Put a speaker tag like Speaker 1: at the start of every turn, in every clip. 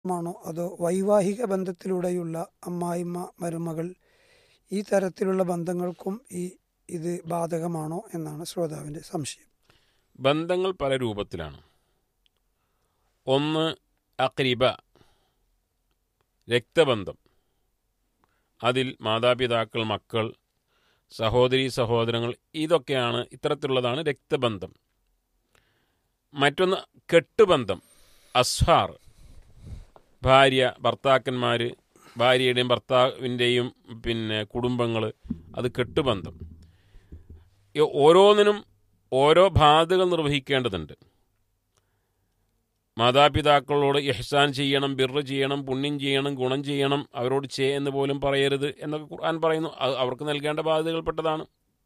Speaker 1: ആണോ അതോ വൈവാഹിക ബന്ധത്തിലൂടെയുള്ള അമ്മായിമ്മ മരുമകൾ ഈ തരത്തിലുള്ള ബന്ധങ്ങൾക്കും ഈ ഇത് ബാധകമാണോ എന്നാണ് ശ്രോതാവിൻ്റെ സംശയം
Speaker 2: ബന്ധങ്ങൾ പല രൂപത്തിലാണ് ഒന്ന് അക്രിബ രക്തബന്ധം അതിൽ മാതാപിതാക്കൾ മക്കൾ സഹോദരി സഹോദരങ്ങൾ ഇതൊക്കെയാണ് ഇത്തരത്തിലുള്ളതാണ് രക്തബന്ധം മറ്റൊന്ന് കെട്ടുബന്ധം അസ്ഹാർ ഭാര്യ ഭർത്താക്കന്മാർ ഭാര്യയുടെയും ഭർത്താവിൻ്റെയും പിന്നെ കുടുംബങ്ങൾ അത് കെട്ടുബന്ധം ഈ ഓരോന്നിനും ഓരോ ബാധകൾ നിർവഹിക്കേണ്ടതുണ്ട് മാതാപിതാക്കളോട് ഇഹ്സാൻ ചെയ്യണം ബിറ് ചെയ്യണം പുണ്യം ചെയ്യണം ഗുണം ചെയ്യണം അവരോട് ചേ എന്ന് പോലും പറയരുത് എന്നൊക്കെ ഖുർആൻ പറയുന്നു അത് അവർക്ക് നൽകേണ്ട ബാധ്യതകൾപ്പെട്ടതാണ്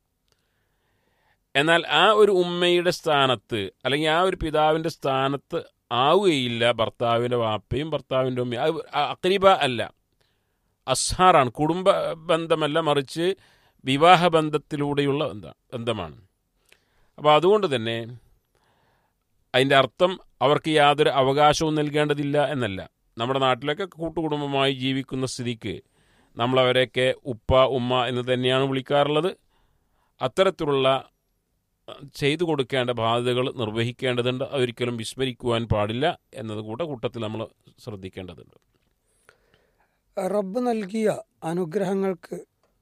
Speaker 2: എന്നാൽ ആ ഒരു ഉമ്മയുടെ സ്ഥാനത്ത് അല്ലെങ്കിൽ ആ ഒരു പിതാവിൻ്റെ സ്ഥാനത്ത് ആവുകയില്ല ഭർത്താവിൻ്റെ വാപ്പയും ഭർത്താവിൻ്റെ ഉമ്മയും അത് അക്രിബ അല്ല അസ്ഹാറാണ് കുടുംബ ബന്ധമല്ല മറിച്ച് വിവാഹ ബന്ധത്തിലൂടെയുള്ള ബന്ധ ബന്ധമാണ് അപ്പോൾ അതുകൊണ്ട് തന്നെ അതിൻ്റെ അർത്ഥം അവർക്ക് യാതൊരു അവകാശവും നൽകേണ്ടതില്ല എന്നല്ല നമ്മുടെ നാട്ടിലൊക്കെ കൂട്ടുകുടുംബമായി ജീവിക്കുന്ന സ്ഥിതിക്ക് നമ്മളവരെയൊക്കെ ഉപ്പ ഉമ്മ എന്ന് തന്നെയാണ് വിളിക്കാറുള്ളത് അത്തരത്തിലുള്ള ചെയ്തു കൊടുക്കേണ്ട ബാധ്യതകൾ നിർവഹിക്കേണ്ടതുണ്ട് അതൊരിക്കലും വിസ്മരിക്കുവാൻ പാടില്ല എന്നത് കൂടെ കൂട്ടത്തിൽ നമ്മൾ ശ്രദ്ധിക്കേണ്ടതുണ്ട്
Speaker 1: റബ്ബ് നൽകിയ അനുഗ്രഹങ്ങൾക്ക്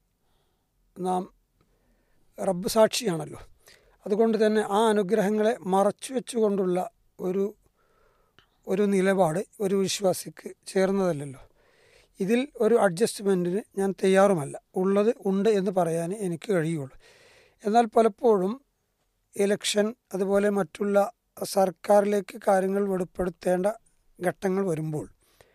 Speaker 1: നാം റബ്ബ് സാക്ഷിയാണല്ലോ അതുകൊണ്ട് തന്നെ ആ അനുഗ്രഹങ്ങളെ മറച്ചു വെച്ചുകൊണ്ടുള്ള ഒരു ഒരു നിലപാട് ഒരു വിശ്വാസിക്ക് ചേർന്നതല്ലല്ലോ ഇതിൽ ഒരു അഡ്ജസ്റ്റ്മെൻറ്റിന് ഞാൻ തയ്യാറുമല്ല ഉള്ളത് ഉണ്ട് എന്ന് പറയാൻ എനിക്ക് കഴിയുള്ളൂ എന്നാൽ പലപ്പോഴും ഇലക്ഷൻ അതുപോലെ മറ്റുള്ള സർക്കാരിലേക്ക് കാര്യങ്ങൾ വെളിപ്പെടുത്തേണ്ട ഘട്ടങ്ങൾ വരുമ്പോൾ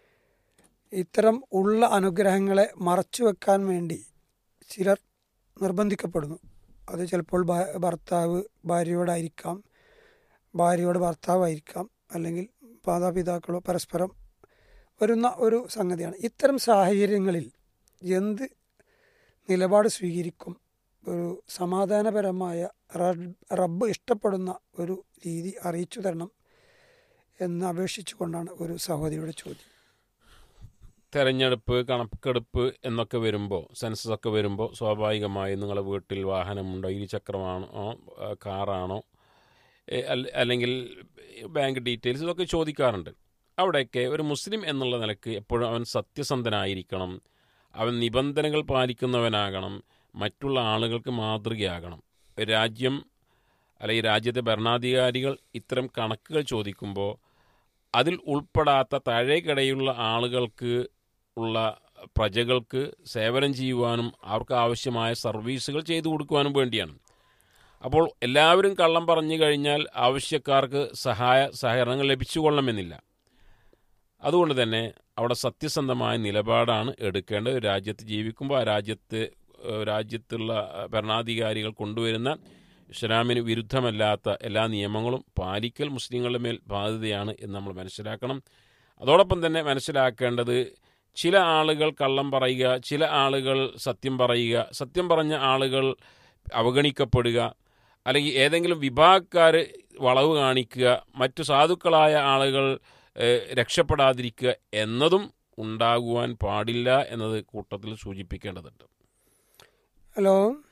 Speaker 1: ഇത്തരം ഉള്ള അനുഗ്രഹങ്ങളെ മറച്ചു വെക്കാൻ വേണ്ടി ചിലർ നിർബന്ധിക്കപ്പെടുന്നു അത് ചിലപ്പോൾ ഭർത്താവ് ഭാര്യയോടായിരിക്കാം ഭാര്യയോട് ഭർത്താവായിരിക്കാം അല്ലെങ്കിൽ മാതാപിതാക്കളോ പരസ്പരം വരുന്ന ഒരു സംഗതിയാണ് ഇത്തരം സാഹചര്യങ്ങളിൽ എന്ത് നിലപാട് സ്വീകരിക്കും ഒരു സമാധാനപരമായ റബ്ബ് ഇഷ്ടപ്പെടുന്ന ഒരു രീതി അറിയിച്ചു തരണം എന്ന് അപേക്ഷിച്ചുകൊണ്ടാണ് ഒരു സഹോദരിയുടെ ചോദ്യം
Speaker 2: തെരഞ്ഞെടുപ്പ് കണക്കെടുപ്പ് എന്നൊക്കെ വരുമ്പോൾ സെൻസസ് ഒക്കെ വരുമ്പോൾ സ്വാഭാവികമായും നിങ്ങളുടെ വീട്ടിൽ വാഹനമുണ്ടോ ഇരുചക്രമാണോ കാറാണോ അല്ലെങ്കിൽ ബാങ്ക് ഡീറ്റെയിൽസ് ഇതൊക്കെ ചോദിക്കാറുണ്ട് അവിടെയൊക്കെ ഒരു മുസ്ലിം എന്നുള്ള നിലക്ക് എപ്പോഴും അവൻ സത്യസന്ധനായിരിക്കണം അവൻ നിബന്ധനകൾ പാലിക്കുന്നവനാകണം മറ്റുള്ള ആളുകൾക്ക് മാതൃകയാകണം രാജ്യം അല്ലെങ്കിൽ രാജ്യത്തെ ഭരണാധികാരികൾ ഇത്തരം കണക്കുകൾ ചോദിക്കുമ്പോൾ അതിൽ ഉൾപ്പെടാത്ത താഴേക്കിടയുള്ള ആളുകൾക്ക് ഉള്ള പ്രജകൾക്ക് സേവനം ചെയ്യുവാനും അവർക്ക് ആവശ്യമായ സർവീസുകൾ ചെയ്തു കൊടുക്കുവാനും വേണ്ടിയാണ് അപ്പോൾ എല്ലാവരും കള്ളം പറഞ്ഞു കഴിഞ്ഞാൽ ആവശ്യക്കാർക്ക് സഹായ സഹകരണങ്ങൾ ലഭിച്ചുകൊള്ളണമെന്നില്ല അതുകൊണ്ട് തന്നെ അവിടെ സത്യസന്ധമായ നിലപാടാണ് എടുക്കേണ്ടത് രാജ്യത്ത് ജീവിക്കുമ്പോൾ ആ രാജ്യത്ത് രാജ്യത്തുള്ള ഭരണാധികാരികൾ കൊണ്ടുവരുന്ന ഇസ്ലാമിന് വിരുദ്ധമല്ലാത്ത എല്ലാ നിയമങ്ങളും പാലിക്കൽ മുസ്ലിങ്ങളുടെ മേൽ ബാധ്യതയാണ് എന്ന് നമ്മൾ മനസ്സിലാക്കണം അതോടൊപ്പം തന്നെ മനസ്സിലാക്കേണ്ടത് ചില ആളുകൾ കള്ളം പറയുക ചില ആളുകൾ സത്യം പറയുക സത്യം പറഞ്ഞ ആളുകൾ അവഗണിക്കപ്പെടുക അല്ലെങ്കിൽ ഏതെങ്കിലും വിഭാഗക്കാർ വളവ് കാണിക്കുക മറ്റു സാധുക്കളായ ആളുകൾ രക്ഷപ്പെടാതിരിക്കുക എന്നതും ഉണ്ടാകുവാൻ പാടില്ല എന്നത് കൂട്ടത്തിൽ സൂചിപ്പിക്കേണ്ടതുണ്ട്
Speaker 1: ഹലോ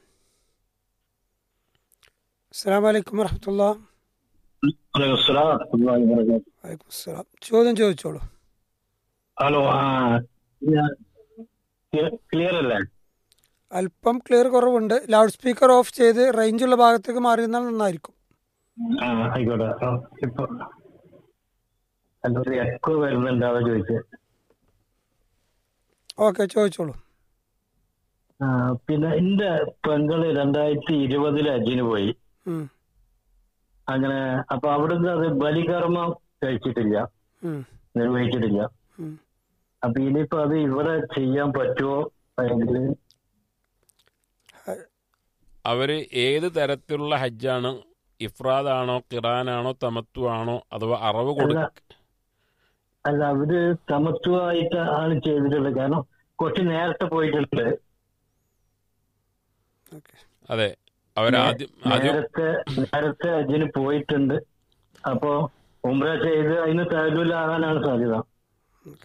Speaker 1: അസ്സാം വലൈക്കും വറഹമത്തുള്ള വലൈക്കും അസ്സലാം ചോദ്യം ചോദിച്ചോളൂ
Speaker 3: ഹലോ ആ ക്ലിയർ അല്ലേ
Speaker 1: അല്പം ക്ലിയർ കുറവുണ്ട് ലൗഡ് സ്പീക്കർ ഓഫ് ചെയ്ത് റേഞ്ചുള്ള ഭാഗത്തേക്ക് മാറി നിന്നാൽ നന്നായിരിക്കും
Speaker 3: ആ ആയിക്കോട്ടെ ഇപ്പൊ എന്തൊരു എക്കോ വരുന്നുണ്ട് അതാ ചോദിച്ചത്
Speaker 1: ഓക്കെ ചോദിച്ചോളൂ
Speaker 3: ആ പിന്നെ എന്റെ പെങ്ങള് രണ്ടായിരത്തി ഇരുപതില് അജിന് പോയി
Speaker 1: ഉം,
Speaker 3: അങ്ങനെ അപ്പൊ അവിടുന്ന് അത് ബലികർമ്മം കഴിച്ചിട്ടില്ല
Speaker 1: ഉം,
Speaker 3: നിർവഹിച്ചിട്ടില്ല
Speaker 1: ഉം.
Speaker 3: അപ്പൊ ഇനിയിപ്പോ അത് ഇവിടെ ചെയ്യാൻ പറ്റുമോ അല്ലെങ്കിൽ
Speaker 2: അവർ ഏത് തരത്തിലുള്ള ഹജ്ജാണ് ഇഫ്രാദാണോ ഖിറാനാണോ തമത്തു ആണോ അഥവാ അറവ് കൊടുക്ക
Speaker 3: അല്ല അവര് സമത്വമായിട്ട് ആണ് ചെയ്തിട്ടുള്ളത് കാരണം കുറച്ച് നേരത്തെ പോയിട്ടുണ്ട്
Speaker 1: ഓക്കെ
Speaker 2: അതെ അവരാദ്യം ആദ്യം
Speaker 3: നേരത്തെ നേരത്തെ അജിന് പോയിട്ടുണ്ട് അപ്പോ ഉംറ ചെയ്ത് അതിന് തഹലൂലാകാനാണ് സാധ്യത